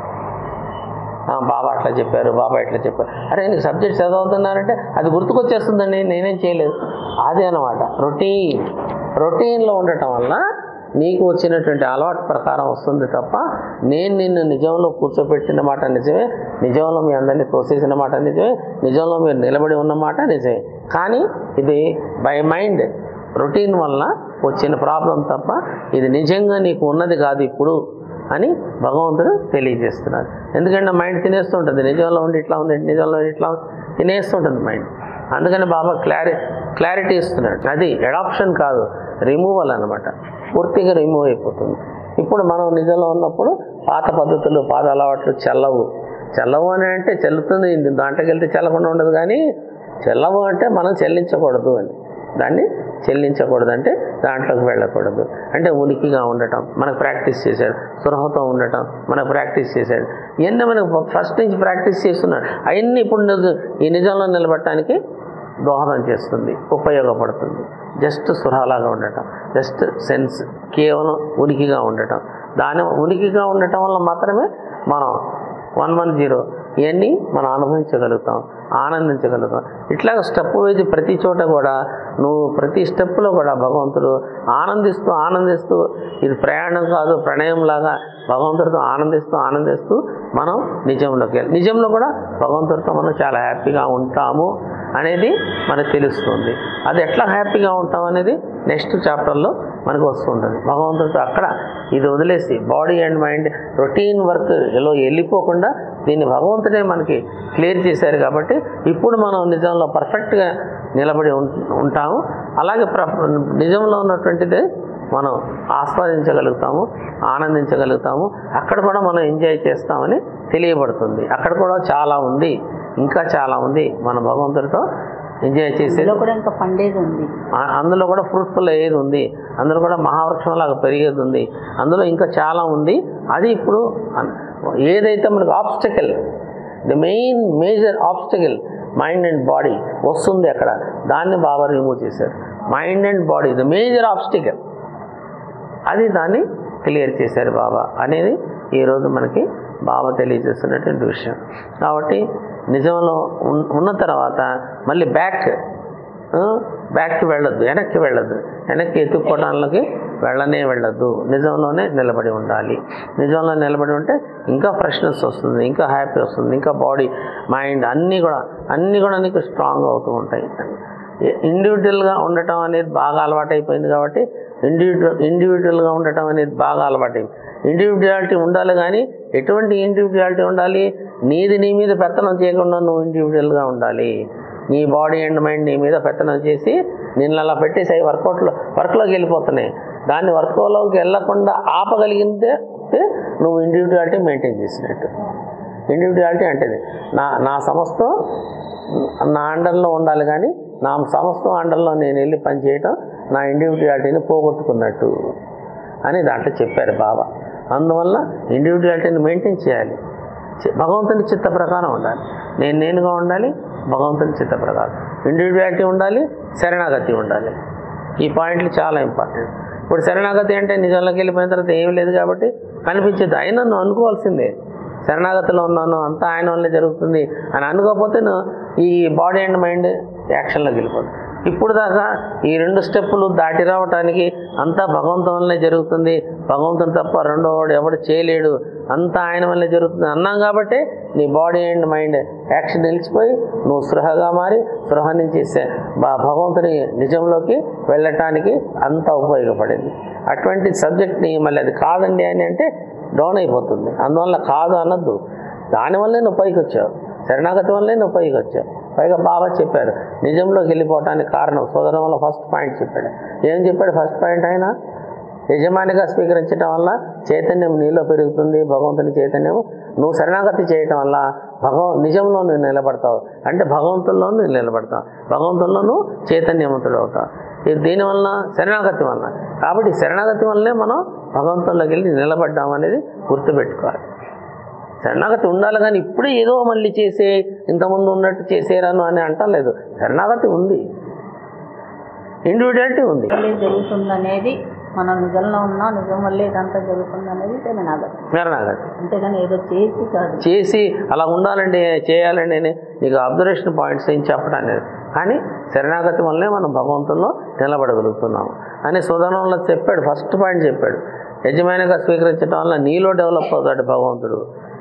ఆ, బాబా అట్లా చెప్పారు బాబా ఇట్లా చెప్పారు అరే నీకు సబ్జెక్ట్ చదవుతున్నారంటే అది గుర్తుకొచ్చేస్తుందండి నేనేం చేయలేదు అదే అనమాట రొటీన్ రొటీన్లో ఉండటం వల్ల నీకు వచ్చినటువంటి అలవాటు ప్రకారం వస్తుంది తప్ప నేను నిన్ను నిజంలో కూర్చోబెట్టిన మాట నిజమే నిజంలో మీ అందరినీ తోసేసిన మాట నిజమే నిజంలో మీరు నిలబడి ఉన్న మాట నిజమే కానీ ఇది బై మైండ్ రొటీన్ వల్ల వచ్చిన ప్రాబ్లం తప్ప ఇది నిజంగా నీకు ఉన్నది కాదు ఇప్పుడు అని భగవంతుడు తెలియజేస్తున్నారు ఎందుకంటే మైండ్ తినేస్తుంటుంది నిజంలో ఉండి ఇట్లా ఉంది నిజంలో ఉండి ఇట్లా ఉంది తినేస్తుంటుంది మైండ్ అందుకని బాబా క్లారి క్లారిటీ ఇస్తున్నాడు అది ఎడాప్షన్ కాదు రిమూవల్ అనమాట పూర్తిగా రిమూవ్ అయిపోతుంది ఇప్పుడు మనం నిజంలో ఉన్నప్పుడు పాత పద్ధతులు పాత అలవాట్లు చెల్లవు చెల్లవు అని అంటే చెల్లుతుంది దాంట్లోకి వెళ్తే చెల్లకుండా ఉండదు కానీ చెల్లవు అంటే మనం చెల్లించకూడదు అని దాన్ని చెల్లించకూడదు అంటే దాంట్లోకి వెళ్ళకూడదు అంటే ఉనికిగా ఉండటం మనకు ప్రాక్టీస్ చేశాడు సురహతో ఉండటం మనకు ప్రాక్టీస్ చేశాడు ఇవన్నీ మనకు ఫస్ట్ నుంచి ప్రాక్టీస్ చేస్తున్నాడు అవన్నీ ఇప్పుడు నువ్వు ఈ నిజంలో నిలబడటానికి దోహదం చేస్తుంది ఉపయోగపడుతుంది జస్ట్ సురహలాగా ఉండటం జస్ట్ సెన్స్ కేవలం ఉనికిగా ఉండటం దాని ఉనికిగా ఉండటం వల్ల మాత్రమే మనం వన్ వన్ జీరో ఇవన్నీ మనం అనుభవించగలుగుతాం ఆనందించగలుగుతాం ఇట్లా స్టెప్ వైజ్ ప్రతి చోట కూడా నువ్వు ప్రతి స్టెప్లో కూడా భగవంతుడు ఆనందిస్తూ ఆనందిస్తూ ఇది ప్రయాణం కాదు ప్రణయం లాగా భగవంతుడితో ఆనందిస్తూ ఆనందిస్తూ మనం నిజంలోకి వెళ్ళి నిజంలో కూడా భగవంతుడితో మనం చాలా హ్యాపీగా ఉంటాము అనేది మనకు తెలుస్తుంది అది ఎట్లా హ్యాపీగా ఉంటాం అనేది నెక్స్ట్ చాప్టర్లో మనకు వస్తుంటుంది భగవంతుడితో అక్కడ ఇది వదిలేసి body and mind routine work లో వెళ్ళిపోకుండా దీన్ని భగవంతుడే మనకి క్లియర్ చేశారు కాబట్టి ఇప్పుడు మనం నిజంలో పర్ఫెక్ట్గా నిలబడి ఉం- ఉంటాము అలాగే ప్ర నిజంలో ఉన్నటువంటిది మనం ఆస్వాదించగలుగుతాము ఆనందించగలుగుతాము అక్కడ కూడా మనం ఎంజాయ్ చేస్తామని తెలియబడుతుంది అక్కడ కూడా చాలా ఉంది ఇంకా చాలా ఉంది మన భగవంతుడితో ఎంజాయ్ చేసేది ఇందులో కూడా ఇంకా పండేది ఉంది ఆ- అందులో కూడా ఫ్రూట్ఫుల్ అయ్యేది ఉంది అందులో కూడా మహావృక్షం లాగా పెరిగేది ఉంది అందులో ఇంకా చాలా ఉంది అది ఇప్పుడు అన్- ఏదైతే మనకు obstacle the main major obstacle mind and body వస్తుంది అక్కడ దాన్ని బాబా రిమూవ్ చేశారు mind and body the major obstacle అది దాన్ని క్లియర్ చేశారు బాబా అనేది ఈరోజు మనకి బాబా తెలియజేస్తున్నటువంటి విషయం కాబట్టి నిజంలో ఉన్- ఉన్న తర్వాత మళ్ళీ బ్యాక్ బ్యాక్కి వెళ్ళొద్దు వెనక్కి వెళ్ళొద్దు వెనక్కి ఎత్తుక్కోవడానికి వెళ్ళనే వెళ్ళొద్దు నిజంలోనే నిలబడి ఉండాలి నిజంలో నిలబడి ఉంటే ఇంకా ఫ్రెష్నెస్ వస్తుంది ఇంకా హ్యాపీ వస్తుంది ఇంకా బాడీ మైండ్ అన్నీ కూడా అన్నీ కూడా నీకు స్ట్రాంగ్ అవుతూ ఉంటాయి ఇండివిజువల్గా ఉండటం అనేది బాగా అలవాటైపోయింది కాబట్టి ఇండివిజువల్ ఇండివిజువల్గా ఉండటం అనేది బాగా అలవాటైంది ఇండివిజువాలిటీ ఉండాలి కానీ ఎటువంటి ఇండివిజువాలిటీ ఉండాలి నీది నీ మీద పెత్తనం చేయకుండా నువ్వు ఇండివిజువల్గా ఉండాలి నీ బాడీ అండ్ మైండ్ నీ మీద పెత్తనం చేసి నిన్ను అలా పెట్టేసి అవి వర్కౌట్లో వర్క్లోకి వెళ్ళిపోతున్నాయి దాన్ని వర్క్లోకి వెళ్ళకుండా ఆపగలిగితే నువ్వు ఇండివిజువాలిటీ మెయింటైన్ చేసినట్టు ఇండివిజువాలిటీ అంటే ఇది. నా నా సమస్తం నా అండర్లో ఉండాలి కానీ నా సమస్తం అండర్లో నేను వెళ్ళి పని చేయటం నా ఇండివిజువాలిటీని పోగొట్టుకున్నట్టు అని దాంట్లో చెప్పారు బాబా అందువల్ల ఇండివిజువాలిటీని మెయింటైన్ చేయాలి చి- భగవంతుని చిత్త ప్రకారం ఉండాలి నేను నేనుగా ఉండాలి భగవంతుని చిత్త ప్రకారం ఇండివిజువాలిటీ ఉండాలి శరణాగతి ఉండాలి ఈ పాయింట్లు చాలా ఇంపార్టెంట్ ఇప్పుడు శరణాగతి అంటే నిజంలోకి వెళ్ళిపోయిన తర్వాత ఏం లేదు కాబట్టి కనిపించదు అయినా నువ్వు అనుకోవాల్సిందే శరణాగతిలో ఉన్నాను అంతా ఆయన వల్లే జరుగుతుంది అని అనుకోకపోతే నువ్వు ఈ బాడీ అండ్ మైండ్ యాక్షన్లోకి వెళ్ళిపోతుంది ఇప్పుడు దాకా ఈ రెండు స్టెప్పులు దాటి రావటానికి అంతా భగవంతుని వల్లనే జరుగుతుంది భగవంతుని తప్ప రెండో వాడు ఎవడు చేయలేడు అంతా ఆయన వల్లే జరుగుతుంది అన్నాం కాబట్టి నీ బాడీ అండ్ మైండ్ యాక్షన్ నిలిచిపోయి నువ్వు సృహగా మారి సృహ నుంచి స- బ- భగవంతుని నిజంలోకి వెళ్ళటానికి అంతా ఉపయోగపడింది అటువంటి సబ్జెక్ట్ని మళ్ళీ అది కాదండి అని అంటే డౌన్ అయిపోతుంది అందువల్ల కాదు అనొద్దు దానివల్లే నువ్వు పైకి వచ్చావు శరణాగతి వల్లే నువ్వు పైకి వచ్చావు పైగా బాబా చెప్పారు నిజంలోకి వెళ్ళిపోవటానికి కారణం సోదరంలో ఫస్ట్ పాయింట్ చెప్పాడు ఏం చెప్పాడు ఫస్ట్ పాయింట్ ఆయన యజమానిగా స్వీకరించడం వల్ల చైతన్యం నీలో పెరుగుతుంది భగవంతుని చైతన్యం నువ్వు శరణాగతి చేయటం వల్ల భగవ నిజంలో నువ్వు నిలబడతావు అంటే భగవంతుల్లో నువ్వు నిలబడతావు భగవంతుల్లో నువ్వు చైతన్యవంతుడు అవుతావు ఇది దీనివల్ల శరణాగతి వలన కాబట్టి శరణాగతి వల్లనే మనం భగవంతుల్లోకి వెళ్ళి నిలబడ్డాం అనేది గుర్తుపెట్టుకోవాలి శరణాగతి ఉండాలి కానీ ఇప్పుడే ఏదో మళ్ళీ చేసే ఇంతకుముందు ఉన్నట్టు చేసేరాను అని అంటలేదు శరణాగతి ఉంది ఇండివిజువాలిటీ ఉంది వల్లే జరుగుతుందనేది మనం నిజంలో ఉన్నా నిజం వల్లే ఇదంతా జరుగుతుందనేది శరణాగతి శరణాగతి అంతేగాని ఏదో చేసి కాదు చేసి అలా ఉండాలండి చేయాలండి అని నీకు అబ్జర్వేషన్ పాయింట్స్ ఏం చెప్పడం అనేది కానీ శరణాగతి వల్లే మనం భగవంతుల్లో నిలబడగలుగుతున్నాము అని సుధనంలో చెప్పాడు ఫస్ట్ పాయింట్ చెప్పాడు యజమానిగా స్వీకరించడం వల్ల నీలో డెవలప్ అవుతాడు భగవంతుడు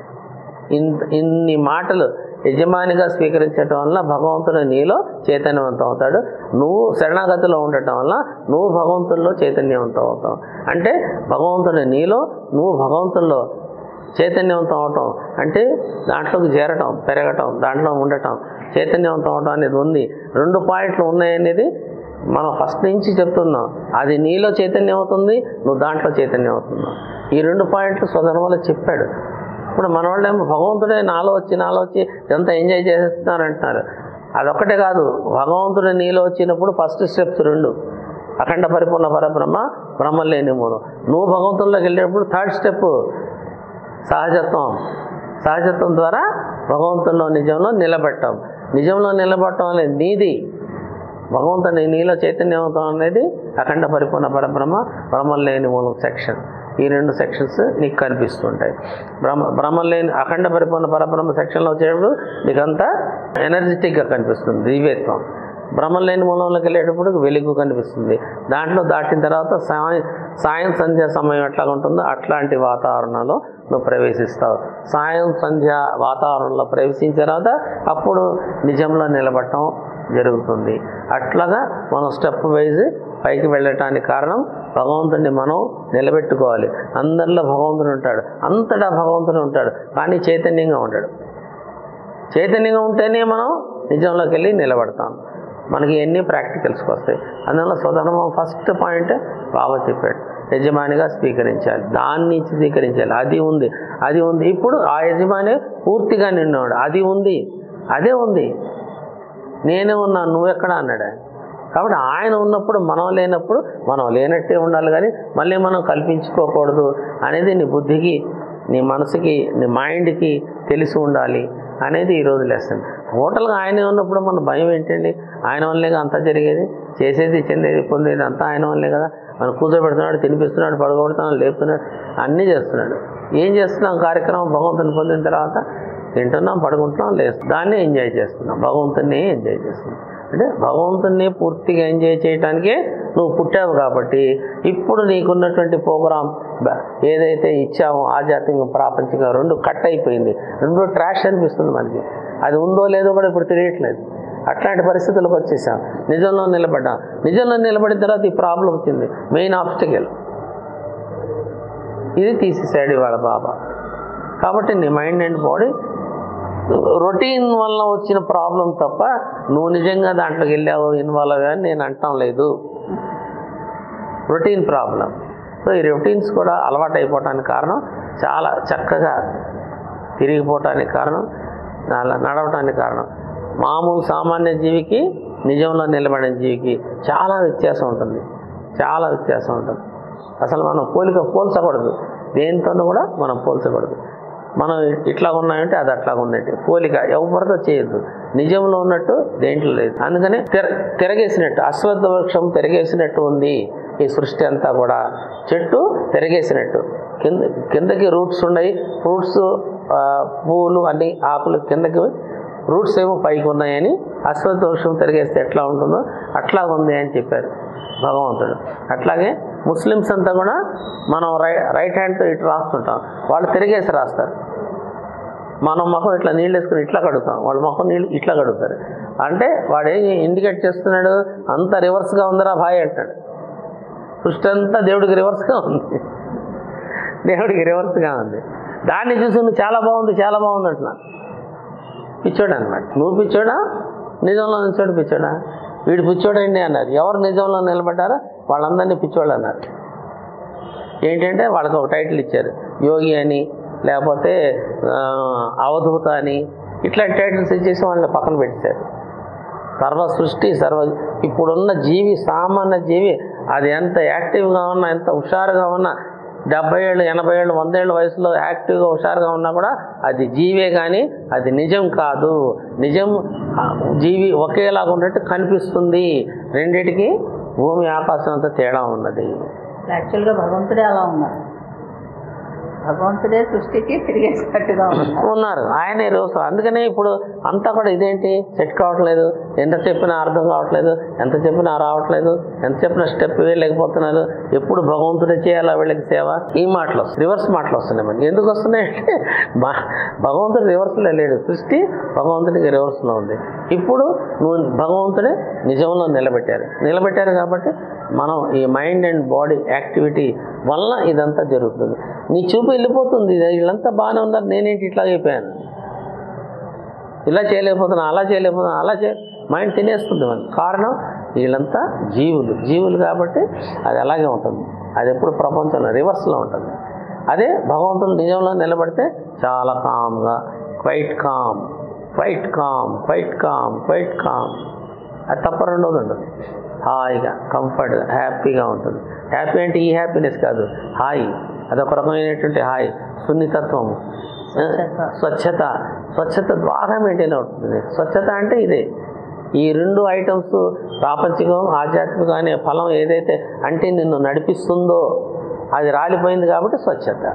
ఇంత ఇన్ని మాటలు యజమానిగా స్వీకరించడం వల్ల భగవంతుడు నీలో చైతన్యవంతం అవుతాడు నువ్వు శరణాగతిలో ఉండటం వల్ల నువ్వు భగవంతుల్లో చైతన్యవంతం అవుతావు అంటే భగవంతుడు నీలో నువ్వు భగవంతుల్లో చైతన్యవంతం అవటం అంటే దాంట్లోకి చేరటం పెరగటం దాంట్లో ఉండటం చైతన్యవంతం అవటం అనేది ఉంది రెండు పాయింట్లు ఉన్నాయనేది మనం ఫస్ట్ నుంచి చెప్తున్నాం అది నీలో చైతన్యం అవుతుంది నువ్వు దాంట్లో చైతన్యం అవుతున్నావు ఈ రెండు పాయింట్లు స్వధర్మలో చెప్పాడు ఇప్పుడు మన వాళ్ళేమో భగవంతుడే నాలో వచ్చి నాలో వచ్చి ఎంత ఎంజాయ్ చేసేస్తున్నారు అంటున్నారు అదొక్కటే కాదు భగవంతుడు నీలో వచ్చినప్పుడు ఫస్ట్ స్టెప్స్ రెండు అఖండ పరిపూర్ణ పరబ్రహ్మ బ్రహ్మ లేని మూలం నువ్వు భగవంతుల్లోకి వెళ్ళేటప్పుడు థర్డ్ స్టెప్ సహజత్వం సహజత్వం ద్వారా భగవంతుల్లో నిజంలో నిలబెట్టాం నిజంలో నిలబడటం అనేది నీది భగవంతుని నీలో చైతన్యవంతం అనేది అఖండ పరిపూర్ణ పరబ్రహ్మ బ్రహ్మం లేని మూలం సెక్షన్ ఈ రెండు సెక్షన్స్ నీకు కనిపిస్తుంటాయి బ్రహ్మ బ్రహ్మం లేని అఖండ పరిపూర్ణ పరబ్రహ్మ సెక్షన్లో వచ్చేటప్పుడు నీకంతా ఎనర్జెటిక్గా కనిపిస్తుంది దివ్యత్వం బ్రహ్మం లేని మూలంలోకి వెళ్ళేటప్పుడు వెలుగు కనిపిస్తుంది దాంట్లో దాటిన తర్వాత సాయం సాయం సంధ్య సమయం ఎట్లా ఉంటుందో అట్లాంటి వాతావరణంలో నువ్వు ప్రవేశిస్తావు సాయం సంధ్య వాతావరణంలో ప్రవేశించిన తర్వాత అప్పుడు నిజంలో నిలబడటం జరుగుతుంది అట్లాగా మనం స్టెప్ వైజ్ పైకి వెళ్ళటానికి కారణం భగవంతుడిని మనం నిలబెట్టుకోవాలి అందరిలో భగవంతుడు ఉంటాడు అంతటా భగవంతుడు ఉంటాడు కానీ చైతన్యంగా ఉంటాడు చైతన్యంగా ఉంటేనే మనం నిజంలోకి వెళ్ళి నిలబడతాం మనకి ఎన్ని ప్రాక్టికల్స్కి వస్తాయి అందువల్ల స్వధర్మం ఫస్ట్ పాయింట్ బాబా చెప్పాడు యజమానిగా స్వీకరించాలి దాన్ని స్వీకరించాలి అది ఉంది అది ఉంది ఇప్పుడు ఆ యజమాని పూర్తిగా నిన్నాడు అది ఉంది అదే ఉంది నేనే ఉన్నాను నువ్వెక్కడ అన్నాడు ఆయన కాబట్టి ఆయన ఉన్నప్పుడు మనం లేనప్పుడు మనం లేనట్టే ఉండాలి కానీ మళ్ళీ మనం కల్పించుకోకూడదు అనేది నీ బుద్ధికి నీ మనసుకి నీ మైండ్కి తెలిసి ఉండాలి అనేది ఈరోజు లెసన్ టోటల్గా ఆయనే ఉన్నప్పుడు మన భయం ఏంటండి ఆయన వల్లే అంతా జరిగేది చేసేది చెందేది పొందేది అంతా ఆయన వల్లే కదా మనం కూర్చోబెడుతున్నాడు తినిపిస్తున్నాడు పడగొడుతున్నాడు లేపుతున్నాడు అన్నీ చేస్తున్నాడు ఏం చేస్తున్నాం కార్యక్రమం భగవంతుని పొందిన తర్వాత తింటున్నాం పడుకుంటున్నాం లేస్తున్నాం దాన్ని ఎంజాయ్ చేస్తున్నాం భగవంతుని ఎంజాయ్ చేస్తున్నాం అంటే భగవంతుని పూర్తిగా ఎంజాయ్ చేయడానికే నువ్వు పుట్టావు కాబట్టి ఇప్పుడు నీకున్నటువంటి ప్రోగ్రామ్ బ- ఏదైతే ఇచ్చామో ఆధ్యాత్మిక ప్రాపంచిక రెండు కట్ అయిపోయింది రెండు ట్రాష్ అనిపిస్తుంది మనకి అది ఉందో లేదో కూడా ఇప్పుడు తెలియట్లేదు అట్లాంటి పరిస్థితులకు వచ్చేసాం నిజంలో నిలబడ్డాం నిజంలో నిలబడిన తర్వాత ఈ ప్రాబ్లం వచ్చింది మెయిన్ ఆబ్స్టికల్ ఇది తీసేసాడు ఇవాళ బాబా కాబట్టి నీ మైండ్ అండ్ బాడీ రొటీన్ వల్ల వచ్చిన ప్రాబ్లం తప్ప నువ్వు నిజంగా దాంట్లోకి వెళ్ళావు ఇన్వాల్వ్ అయ్యావు అని నేను అంటాం లేదు రొటీన్ ప్రాబ్లం సో ఈ రొటీన్స్ కూడా అలవాటు అయిపోవటానికి కారణం చాలా చక్కగా తిరిగిపోవటానికి కారణం అలా నడవటానికి కారణం మామూలు సామాన్య జీవికి నిజంలో నిలబడిన జీవికి చాలా వ్యత్యాసం ఉంటుంది చాలా వ్యత్యాసం ఉంటుంది అసలు మనం పోలిక పోల్చకూడదు దేనితోనూ కూడా మనం పోల్చకూడదు మనం ఇట్లా ఉన్నాయంటే అది అట్లా ఉందంటే పోలిక ఎవరితో చేయొద్దు నిజంలో ఉన్నట్టు దేంట్లో లేదు అందుకని తిర తిరగేసినట్టు అశ్వత్థ వృక్షం తిరగేసినట్టు ఉంది ఈ సృష్టి అంతా కూడా చెట్టు తిరగేసినట్టు కింద కిందకి రూట్స్ ఉన్నాయి ఫ్రూట్స్ పువ్వులు అన్ని ఆకులు కిందకి రూట్స్ ఏమో పైకి ఉన్నాయని అశ్వత్థ వృక్షం తిరిగేస్తే ఎట్లా ఉంటుందో అట్లా ఉంది అని చెప్పారు భగవంతుడు అట్లాగే ముస్లిమ్స్ అంతా కూడా మనం రై రైట్ హ్యాండ్తో ఇటు రాస్తుంటాం వాళ్ళు తిరిగేసి రాస్తారు మనం ముఖం ఇట్లా నీళ్ళు వేసుకుని ఇట్లా కడుగుతాం వాళ్ళ ముఖం నీళ్ళు ఇట్లా కడుగుతారు అంటే వాడు ఏం ఇండికేట్ చేస్తున్నాడు అంత రివర్స్గా ఉందిరా భాయ్ అంటాడు సృష్టి అంతా దేవుడికి రివర్స్గా ఉంది దేవుడికి రివర్స్గా ఉంది దాన్ని చూసి నువ్వు చాలా బాగుంది చాలా బాగుంది అంటున్నా పిచ్చోడు అనమాట నువ్వు పిచ్చోడా నిజంలో నిల్చోడు పిచ్చోడా వీడు పిచ్చోడండి అన్నారు ఎవరు నిజంలో నిలబడ్డారో వాళ్ళందరినీ పిచ్చోళ్ళు అన్నారు ఏంటంటే వాళ్ళకి ఒక టైటిల్ ఇచ్చారు యోగి అని లేకపోతే ఆ, అవధూత అని ఇట్లాంటి టైటిల్స్ ఇచ్చేసి వాళ్ళని పక్కన పెట్టేశారు సర్వ సృష్టి సర్వ ఇప్పుడున్న జీవి సామాన్య జీవి అది ఎంత యాక్టివ్గా ఉన్నా ఎంత హుషారుగా ఉన్నా డెబ్బై ఏళ్ళు ఎనభై ఏళ్ళు వంద ఏళ్ళ వయసులో యాక్టివ్గా హుషారుగా ఉన్నా కూడా అది జీవే కానీ అది నిజం కాదు నిజం ఆ, జీవి ఒకేలాగా ఉన్నట్టు కనిపిస్తుంది రెండిటికి భూమి ఆకాశం అంతా తేడా ఉన్నది యాక్చువల్గా భగవంతుడే అలా ఉన్నారు భగవంతుడే సృష్టికి తిరిగేసినట్టుగా ఉన్నారు ఉన్నారు ఆయనే రోజు అందుకనే ఇప్పుడు అంతా కూడా ఇదేంటి సెట్ కావట్లేదు ఎంత చెప్పినా అర్థం కావట్లేదు ఎంత చెప్పినా రావట్లేదు ఎంత చెప్పినా స్టెప్ వేయలేకపోతున్నారు ఎప్పుడు భగవంతుడే చేయాలా వీళ్ళకి సేవ ఈ మాటలు వస్తాయి. రివర్స్ మాటలు వస్తున్నాయి మనకి ఎందుకు వస్తున్నాయి అంటే మా- భగవంతుడు రివర్స్లో లేడు సృష్టి భగవంతుడికి రివర్స్లో ఉంది ఇప్పుడు నువ్వు భగవంతుడే నిజంలో నిలబెట్టారు నిలబెట్టారు కాబట్టి మనం ఈ మైండ్ అండ్ బాడీ యాక్టివిటీ వల్ల ఇదంతా జరుగుతుంది నీ చూపు వెళ్ళిపోతుంది ఇది వీళ్ళంతా బాగానే ఉన్నారు నేనేంటి ఇట్లా అయిపోయాను ఇలా చేయలేకపోతున్నా అలా చేయలేకపోతున్నా అలా చే మైండ్ తినేస్తుంది మనకి కారణం వీళ్ళంతా జీవులు జీవులు కాబట్టి అది అలాగే ఉంటుంది అది ఎప్పుడు ప్రపంచంలో రివర్స్లో ఉంటుంది అదే భగవంతుడు నిజంలో నిలబడితే చాలా కామ్గా quiet calm quiet calm quiet calm quiet calm అది తప్ప రెండోది ఉండదు హాయిగా కంఫర్ట్గా హ్యాపీగా ఉంటుంది హ్యాపీ అంటే ఈ హ్యాపీనెస్ కాదు హాయి అదొక రకమైనటువంటి హాయి సున్నితత్వం స్వచ్ఛత. స్వచ్ఛత స్వచ్ఛత బాగా మెయింటైన్ అవుతుంది స్వచ్ఛత అంటే ఇదే ఈ రెండు ఐటమ్స్ ప్రాపంచికం ఆధ్యాత్మికం అనే ఫలం ఏదైతే అంటే నిన్ను నడిపిస్తుందో అది రాలిపోయింది కాబట్టి స్వచ్ఛత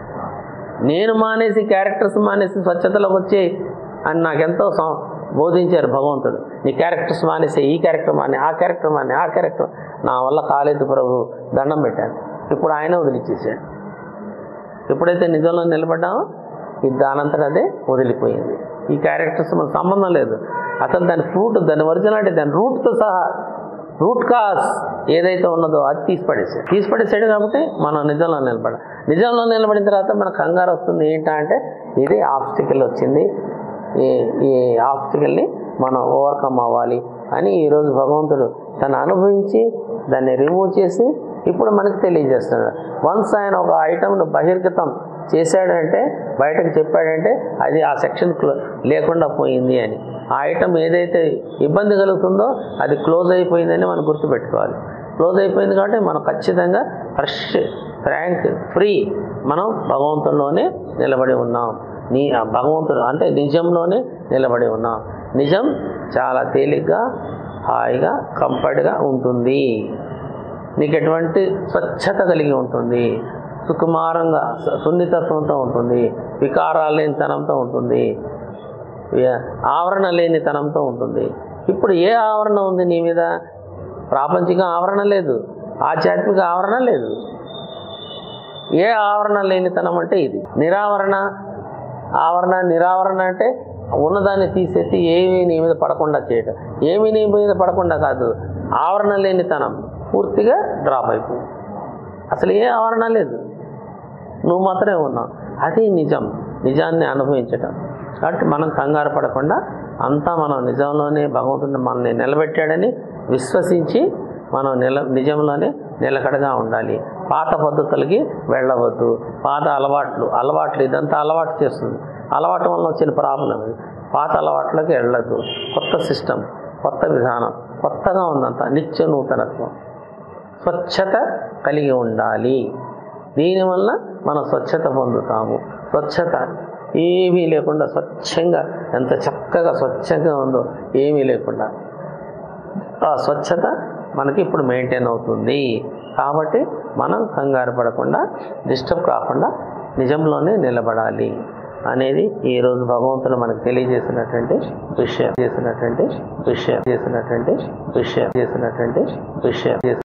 నేను మానేసి క్యారెక్టర్స్ మానేసి స్వచ్ఛతలోకి వచ్చే అని నాకెంతో సం- బోధించారు భగవంతుడు నీ క్యారెక్టర్స్ మానేసి ఈ క్యారెక్టర్ మానే ఆ క్యారెక్టర్ మానే ఆ క్యారెక్టర్ నా వల్ల కాలేదు ప్రభు దండం పెట్టాను ఇప్పుడు ఆయన వదిలిచ్చేసాడు ఎప్పుడైతే నిజంలో నిలబడ్డామో ఇది దానంతట అదే వదిలిపోయింది ఈ క్యారెక్టర్స్ మనకు సంబంధం లేదు అసలు దాని ఫ్రూట్ దాని ఒరిజినాలిటీ దాని రూట్తో సహా రూట్ కాస్ ఏదైతే ఉన్నదో అది తీసి పడేసాడు తీసి పడేసాడు కాబట్టి మనం నిజంలో నిలబడ నిజంలో నిలబడిన తర్వాత మనకు కంగారు వస్తుంది ఏంటంటే ఇది ఆబ్స్టికల్ వచ్చింది ఈ ఈ ఆబ్స్టికల్ని మనం ఓవర్కమ్ అవ్వాలి అని ఈరోజు భగవంతుడు తను అనుభవించి దాన్ని రిమూవ్ చేసి ఇప్పుడు మనకు తెలియజేస్తున్నాడు వన్స్ ఆయన ఒక ఐటమ్ను బహిర్గతం చేశాడంటే బయటకు చెప్పాడంటే అది ఆ సెక్షన్ లేకుండా పోయింది అని ఆ ఐటమ్ ఏదైతే ఇబ్బంది కలుగుతుందో అది క్లోజ్ అయిపోయిందని మనం గుర్తుపెట్టుకోవాలి క్లోజ్ అయిపోయింది కాబట్టి మనం ఖచ్చితంగా ఫ్రెష్ ఫ్రాంక్ ఫ్రీ మనం భగవంతుల్లోనే నిలబడి ఉన్నాం నీ ఆ భగవంతుడు అంటే నిజంలోనే నిలబడి ఉన్నాం నిజం చాలా తేలిగ్గా హాయిగా కంఫర్ట్గా ఉంటుంది నీకు ఎటువంటి స్వచ్ఛత కలిగి ఉంటుంది సుకుమారంగా సు- సున్నితత్వంతో ఉంటుంది వికారాలు లేని తనంతో ఉంటుంది ఏ- ఆవరణ లేని తనంతో ఉంటుంది ఇప్పుడు ఏ ఆవరణ ఉంది నీ మీద ప్రాపంచిక ఆవరణ లేదు ఆధ్యాత్మిక ఆవరణ లేదు ఏ ఆవరణ లేనితనం అంటే ఇది నిరావరణ ఆవరణ నిరావరణ అంటే ఉన్నదాన్ని తీసేసి ఏమీ నీ మీద పడకుండా చేయటం ఏమీ నీ మీద పడకుండా కాదు ఆవరణ లేనితనం పూర్తిగా డ్రాప్ అయిపోయింది అసలు ఏ ఆవరణ లేదు నువ్వు మాత్రమే ఉన్నావు అది నిజం నిజాన్ని అనుభవించటం కాబట్టి మనం కంగారు పడకుండా అంతా మనం నిజంలోనే భగవంతుడు మనల్ని నిలబెట్టాడని విశ్వసించి మనం నిల నిజంలోనే నిలకడగా ఉండాలి పాత పద్ధతులకి వెళ్ళవద్దు పాత అలవాట్లు అలవాట్లు ఇదంతా అలవాటు చేస్తుంది అలవాటు వల్ల వచ్చిన ప్రాబ్లం ఇది పాత అలవాట్లకి వెళ్ళద్దు కొత్త సిస్టమ్ కొత్త విధానం కొత్తగా ఉందంత నిత్య నూతనత్వం స్వచ్ఛత కలిగి ఉండాలి దీనివల్ల మనం స్వచ్ఛత పొందుతాము స్వచ్ఛత ఏమీ లేకుండా స్వచ్ఛంగా ఎంత చక్కగా స్వచ్ఛంగా ఉందో ఏమీ లేకుండా ఆ స్వచ్ఛత మనకి ఇప్పుడు మెయింటైన్ అవుతుంది కాబట్టి మనం కంగారు పడకుండా డిస్టర్బ్ కాకుండా నిజంలోనే నిలబడాలి అనేది ఈరోజు భగవంతుడు మనకు తెలియజేసినటువంటి విషయం చేసినటువంటి విషయం చేసినటువంటి విషయం చేసినటువంటి విషయం చేసి